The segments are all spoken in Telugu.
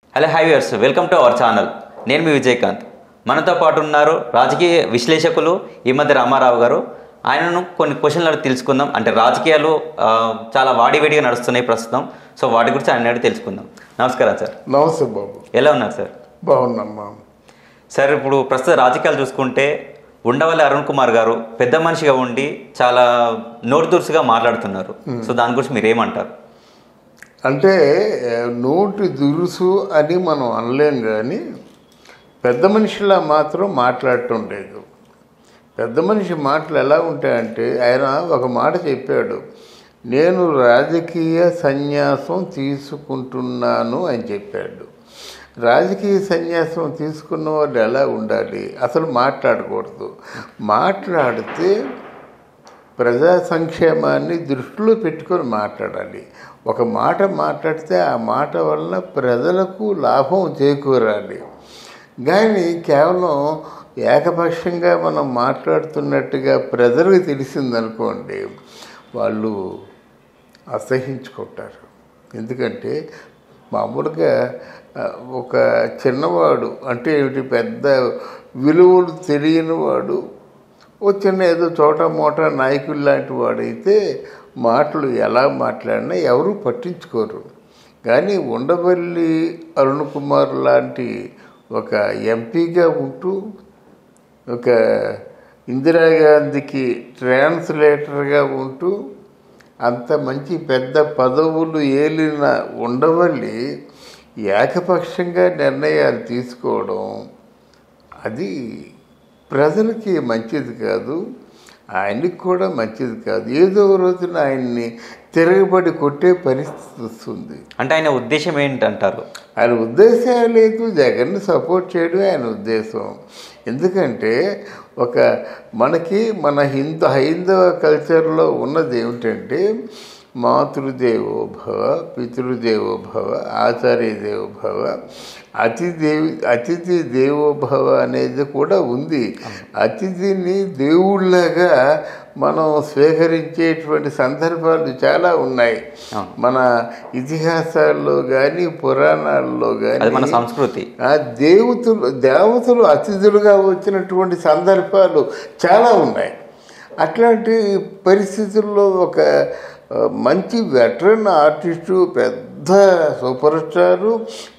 Hello hi viewers welcome to our channel నేను మీ విజయకాంత్ మనతో పాటు ఉన్నారు రాజకీయ విశ్లేషకులు ఈ మధ్య రామారావు గారు ఆయనను కొన్ని క్వశ్చన్లు అడిగి తెలుసుకుందాం అంటే రాజకీయాలు ఆ, చాలా వాడివేడిగా నడుస్తున్నాయి ప్రస్తుతం సో వాటి గురించి ఆయన అడిగి తెలుసుకుందాం నమస్కారం సార్ నమస్తే బాబు ఎలా ఉన్నారు సార్ బాగున్నామ్మా సార్ ఇప్పుడు ప్రస్తుత రాజకీయాలు చూసుకుంటే ఉండవల్లి అరుణ్ కుమార్ గారు పెద్ద మనిషిగా ఉండి చాలా నోటుదురుసుగా మాట్లాడుతున్నారు సో దాని గురించి మీరు ఏమంటారు అంటే ఏ, నోటి దురుసు అని మనం అనలేం కానీ పెద్ద మనిషిలా మాత్రం మాట్లాడటం లేదు పెద్ద మనిషి మాటలు ఎలా ఉంటాయంటే ఆయన ఒక మాట చెప్పాడు నేను రాజకీయ సన్యాసం తీసుకుంటున్నాను అని చెప్పాడు రాజకీయ సన్యాసం తీసుకున్న వాళ్ళు ఎలా ఉండాలి అసలు మాట్లాడకూడదు మాట్లాడితే ప్రజా సంక్షేమాన్ని దృష్టిలో పెట్టుకొని మాట్లాడాలి ఒక మాట మాట్లాడితే ఆ మాట వలన ప్రజలకు లాభం చేకూరాలి కానీ కేవలం ఏకపక్షంగా మనం మాట్లాడుతున్నట్టుగా ప్రజలకు తెలిసిందనుకోండి వాళ్ళు అసహించుకుంటారు ఎందుకంటే మామూలుగా ఆ, ఒక చిన్నవాడు అంటే ఏమిటి పెద్ద విలువలు తెలియని వాడు ఓ చిన్న ఏదో చోట మోట నాయకుడు లాంటి వాడైతే మాటలు ఎలా మాట్లాడినా ఎవరు పట్టించుకోరు కానీ ఉండవల్లి అరుణ్ కుమార్ లాంటి ఒక ఎంపీగా ఉంటూ ఒక ఇందిరాగాంధీకి ట్రాన్స్లేటర్గా ఉంటూ అంత మంచి పెద్ద పదవులు ఏలిన ఉండవల్లి ఏకపక్షంగా నిర్ణయాలు తీసుకోవడం అది ప్రజలకి మంచిది కాదు ఆయనకి కూడా మంచిది కాదు ఏదో రోజున ఆయన్ని తిరగబడి కొట్టే పరిస్థితి వస్తుంది అంటే ఆయన ఉద్దేశం ఏంటంటారు ఆయన ఉద్దేశం లేదు జగన్ని సపోర్ట్ చేయడం ఆయన ఉద్దేశం ఎందుకంటే ఒక మనకి మన హిందూ హైందవ కల్చర్లో ఉన్నది ఏమిటంటే మాతృదేవో భవ పితృదేవో భవ ఆచార్య దేవో భవ అతిదేవి అతిథి దేవో భవ అనేది కూడా ఉంది అతిథిని దేవుళ్ళగా మనం స్వీకరించేటువంటి సందర్భాలు చాలా ఉన్నాయి మన ఇతిహాసాల్లో కానీ పురాణాల్లో అది మన కానీ సంస్కృతి ఆ దేవతలు దేవతలు అతిథులుగా వచ్చినటువంటి సందర్భాలు చాలా ఉన్నాయి అట్లాంటి పరిస్థితుల్లో ఒక ఆ, మంచి వెటరన్ ఆర్టిస్టు పెద్ద సూపర్ స్టారు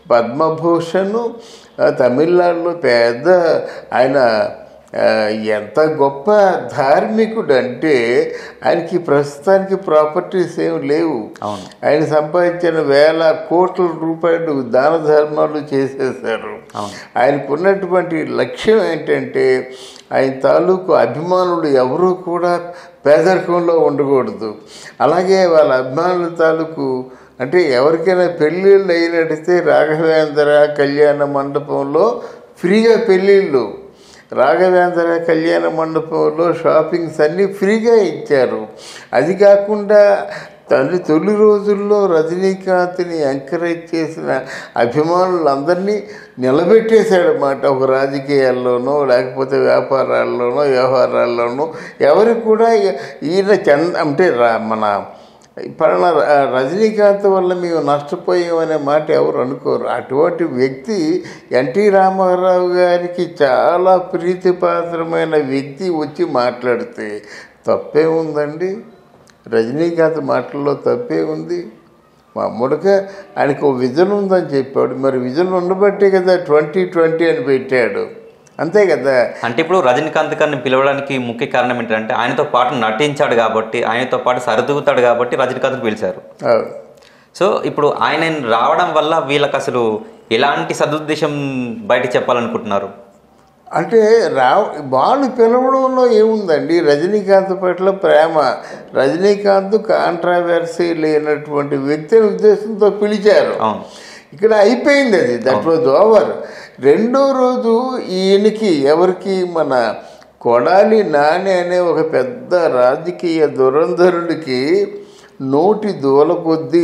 పద్మభూషణ్ ఆ, తమిళనాడులో పెద్ద ఆయన ఆ, ఎంత గొప్ప ధార్మికుడు అంటే ఆయనకి ప్రస్తుతానికి ప్రాపర్టీస్ ఏం లేవు అవును. ఆయన సంపాదించిన వేల కోట్ల రూపాయలు దాన ధర్మాలు చేసేశారు అవును. ఆయనకు ఉన్నటువంటి లక్ష్యం ఏంటంటే ఆయన తాలూకు అభిమానులు ఎవరూ కూడా పేదరికంలో ఉండకూడదు అలాగే వాళ్ళ అభిమానుల తాలూకు అంటే ఎవరికైనా పెళ్ళిళ్ళు అయినట్టయితే రాఘవేంద్ర కళ్యాణ మండపంలో ఫ్రీగా పెళ్ళిళ్ళు రాఘవేంద్ర కళ్యాణ మండపంలో షాపింగ్స్ అన్నీ ఫ్రీగా ఇచ్చారు అది కాకుండా తండ్రి తొలి రోజుల్లో రజనీకాంత్ని ఎంకరేజ్ చేసిన అభిమానులందరినీ నిలబెట్టేశాడన్నమాట ఒక రాజకీయాల్లోనో లేకపోతే వ్యాపారాల్లోనో వ్యవహారాల్లోనో ఎవరు కూడా ఈయన చంద అంటే రా- మన పలానా ర- రజనీకాంత్ వల్ల మేము నష్టపోయామనే మాట ఎవరు అనుకోరు అటువంటి వ్యక్తి ఎన్టీ రామారావు గారికి చాలా ప్రీతిపాత్రమైన వ్యక్తి వచ్చి మాట్లాడితే తప్పే ఉందండి రజనీకాంత్ మాటల్లో తప్పే ఉంది మామూలుగా ఆయనకు ఓ విజన్ ఉందని చెప్పాడు మరి విజన్ ఉండబట్టే కదా ట్వంటీ ట్వంటీ అని పెట్టాడు అంతే కదా అంటే ఇప్పుడు రజనీకాంత్ గారిని పిలవడానికి ముఖ్య కారణం ఏంటంటే ఆయనతో పాటు నటించాడు కాబట్టి ఆయనతో పాటు సరిదూగుతాడు కాబట్టి రజనీకాంత్ పిలిచారు ఆ, సో ఇప్పుడు ఆయన రావడం వల్ల వీళ్ళకి అసలు ఎలాంటి సదుద్దేశం బయట చెప్పాలనుకుంటున్నారు అంటే రా వాళ్ళు పిలవడంలో ఏముందండి రజనీకాంత్ పట్ల ప్రేమ రజనీకాంత్ కాంట్రావర్సీ లేనటువంటి వ్యక్తిని ఉద్దేశంతో పిలిచారు అవును ఇక్కడ అయిపోయింది అది దట్ వాజ్ ఓవర్ రెండో రోజు ఈయనకి ఎవరికి మన కొడాలి నాని అనే ఒక పెద్ద రాజకీయ దురంధరుడికి నోటి దూల కొద్దీ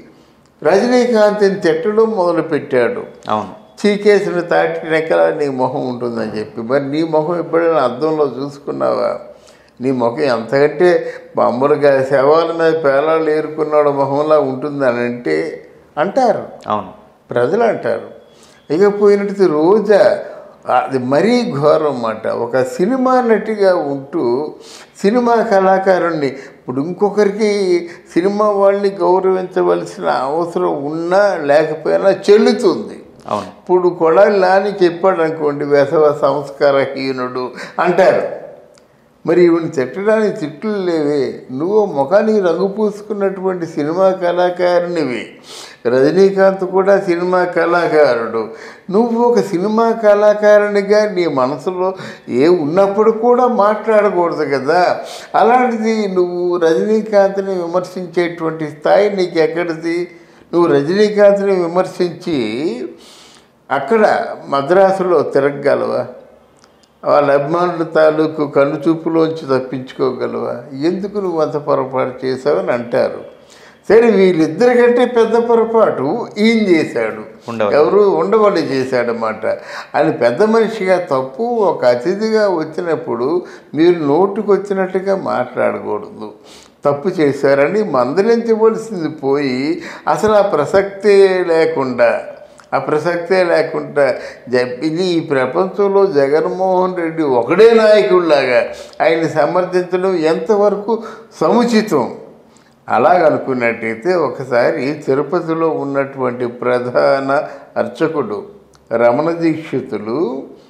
రజనీకాంత్ని తిట్టడం మొదలుపెట్టాడు అవును చీకేసిన తాటి నెక్కల నీ మొహం ఉంటుందని చెప్పి మరి నీ మొహం ఎప్పుడైనా అద్దంలో చూసుకున్నావా నీ ముఖం ఎంతకంటే మామూలుగా శవాల మీద పేలాలు ఏరుకున్నాడు మొహంలా ఉంటుందని అంటే అంటారు అవును ప్రజలు అంటారు ఇక పోయినట్టు రోజా అది మరీ ఘోరం అన్నమాట ఒక సినిమా నటిగా ఉంటూ సినిమా కళాకారుణ్ణి ఇప్పుడు ఇంకొకరికి సినిమా వాళ్ళని గౌరవించవలసిన అవసరం ఉన్నా లేకపోయినా చెల్లుతుంది అవును ఇప్పుడు కొడాలి నాని చెప్పాడు అనుకోండి వేసవ సంస్కారహీనుడు అంటారు మరి ఈవిని తిట్టడానికి తిట్లు లేవే నువ్వు ముఖానికి రంగు పూసుకున్నటువంటి సినిమా కళాకారునివి రజనీకాంత్ కూడా సినిమా కళాకారుడు నువ్వు ఒక సినిమా కళాకారునిగా నీ మనసులో ఏ ఉన్నప్పుడు కూడా మాట్లాడకూడదు కదా అలాంటిది నువ్వు రజనీకాంత్ని విమర్శించేటువంటి స్థాయి నీకు ఎక్కడిది నువ్వు రజనీకాంత్ని విమర్శించి అక్కడ మద్రాసులో తిరగగలవా వాళ్ళ అభిమానుల తాలూకు కన్ను చూపులోంచి తప్పించుకోగలవా ఎందుకు నువ్వు అంత పొరపాటు చేసావని అంటారు సరే వీళ్ళిద్దరికంటే పెద్ద పొరపాటు ఈయన చేశాడు ఉండవల్లి. ఎవరు ఉండవల్లి చేశాడన్నమాట ఆయన పెద్ద మనిషిగా తప్పు ఒక అతిథిగా వచ్చినప్పుడు మీరు నోటుకు వచ్చినట్టుగా మాట్లాడకూడదు తప్పు చేశారని మందలించవలసింది పోయి అసలు ఆ ప్రసక్తే లేకుండా ఆ ప్రసక్తే లేకుండా జ- ఇది ఈ ప్రపంచంలో జగన్మోహన్ రెడ్డి ఒకడే నాయకుడిలాగా ఆయన్ని సమర్థించడం ఎంతవరకు సముచితం అలాగనుకున్నట్టయితే ఒకసారి తిరుపతిలో ఉన్నటువంటి ప్రధాన అర్చకుడు రమణ దీక్షితులు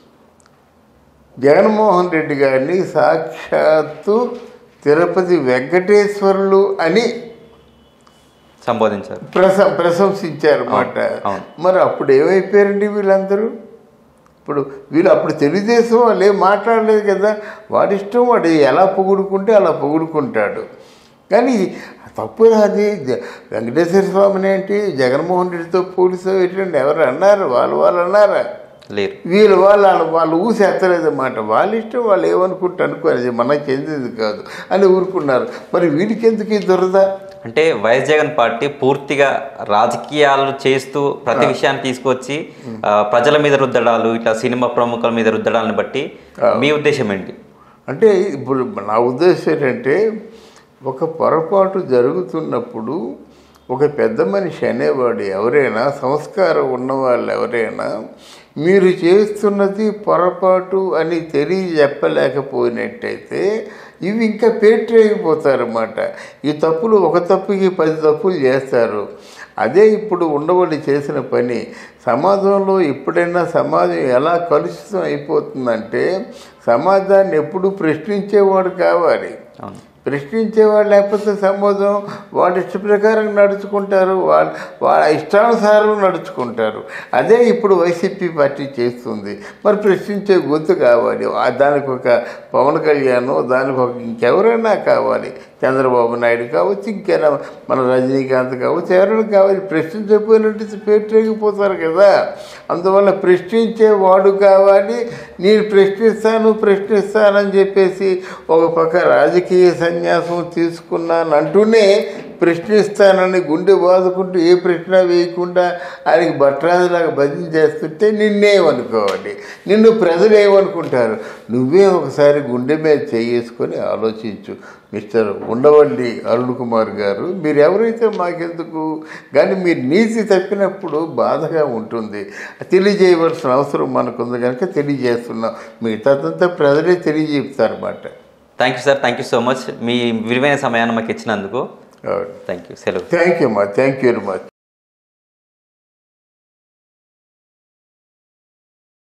జగన్మోహన్ రెడ్డి గారిని సాక్షాత్తు తిరుపతి వెంకటేశ్వరులు అని సంబోధించారు ప్రశ ప్రశంసించారు అన్నమాట అవును. మరి అప్పుడు ఏమైపోయారండి వీళ్ళందరూ ఇప్పుడు వీళ్ళు అప్పుడు తెలుగుదేశం వాళ్ళు ఏం మాట్లాడలేదు కదా వాడి ఇష్టం వాడు ఎలా పొగుడుకుంటే అలా పొగుడుకుంటాడు కానీ తప్పు అది జ- వెంకటేశ్వర స్వామిని ఏంటి జగన్మోహన్ రెడ్డితో పోలీసు ఏంటంటే ఎవరు అన్నారు వాళ్ళు వాళ్ళు అన్నారా లేరు వీళ్ళు వాళ్ళు వాళ్ళ- వాళ్ళు ఊసి ఎత్తలేదన్నమాట వాళ్ళ ఇష్టం వాళ్ళు ఏమనుకుంటే అనుకోరు అది మనకు చెందింది కాదు అని ఊరుకున్నారు మరి వీడికి ఎందుకు ఈ దురద అంటే వైఎస్ జగన్ పార్టీ పూర్తిగా రాజకీయాలు చేస్తూ ప్రతి విషయాన్ని తీసుకొచ్చి ఆ, ప్రజల మీద రుద్దడాలు ఇట్లా సినిమా ప్రముఖుల మీద రుద్దడాలను బట్టి మీ ఉద్దేశం ఏంటి అంటే ఇప్పుడు నా ఉద్దేశం ఏంటంటే ఒక పొరపాటు జరుగుతున్నప్పుడు ఒక పెద్ద మనిషి అనేవాడు ఎవరైనా సంస్కారం ఉన్నవాళ్ళు ఎవరైనా మీరు చేస్తున్నది పొరపాటు అని తెలియజెప్పలేకపోయినట్టయితే ఇవి ఇంకా పేటరేగిపోతారన్నమాట ఈ తప్పులు ఒక తప్పుకి పది తప్పులు చేస్తారు అదే ఇప్పుడు ఉండవల్లి చేసిన పని సమాజంలో ఎప్పుడైనా సమాజం ఎలా కలుషితం అయిపోతుందంటే సమాజాన్ని ఎప్పుడు ప్రశ్నించేవాడు కావాలి అవును ప్రశ్నించేవాడు లేకపోతే సమాజం వాళ్ళ ఇష్ట ప్రకారం నడుచుకుంటారు వాళ్ళ వాళ్ళ ఇష్టానుసారం నడుచుకుంటారు అదే ఇప్పుడు వైసీపీ పార్టీ చేస్తుంది మరి ప్రశ్నించే గొంతు కావాలి ఆ దానికి ఒక పవన్ కళ్యాణ్ దానికి ఒక ఇంకెవరైనా కావాలి చంద్రబాబు నాయుడు కావచ్చు ఇంకైనా మన రజనీకాంత్ కావచ్చు ఎవరైనా కావాలి ప్రశ్నించకపోయినట్టు పేటరేగిపోతారు కదా అందువల్ల ప్రశ్నించే వాడు కావాలి నేను ప్రశ్నిస్తాను ప్రశ్నిస్తానని చెప్పేసి ఒక పక్క రాజకీయ సన్యాసం తీసుకున్నాను అంటూనే ప్రశ్నిస్తానని గుండె బాదుకుంటూ ఏ ప్రశ్న వేయకుండా ఆయనకి భట్రాజులాగా భజన చేస్తుంటే నిన్నేమనుకోవాలి నిన్ను ప్రజలు ఏమనుకుంటారు నువ్వే ఒకసారి గుండె మీద చేసుకొని ఆలోచించు మిస్టర్ ఉండవల్లి అరుణ్ కుమార్ గారు మీరు ఎవరైతే మాకెందుకు కానీ మీరు నీతి తప్పినప్పుడు బాధగా ఉంటుంది తెలియజేయవలసిన అవసరం మనకుంది కనుక తెలియజేస్తున్నాం మిగతాదంతా ప్రజలే తెలియజేపుతారన్నమాట thank you sir thank you so much మీ విలువైన సమయాన్ని మాకు ఇచ్చినందుకు థ్యాంక్ యూ సెలవు థ్యాంక్ యూ అమ్మా థ్యాంక్ యూ వెరీ మచ్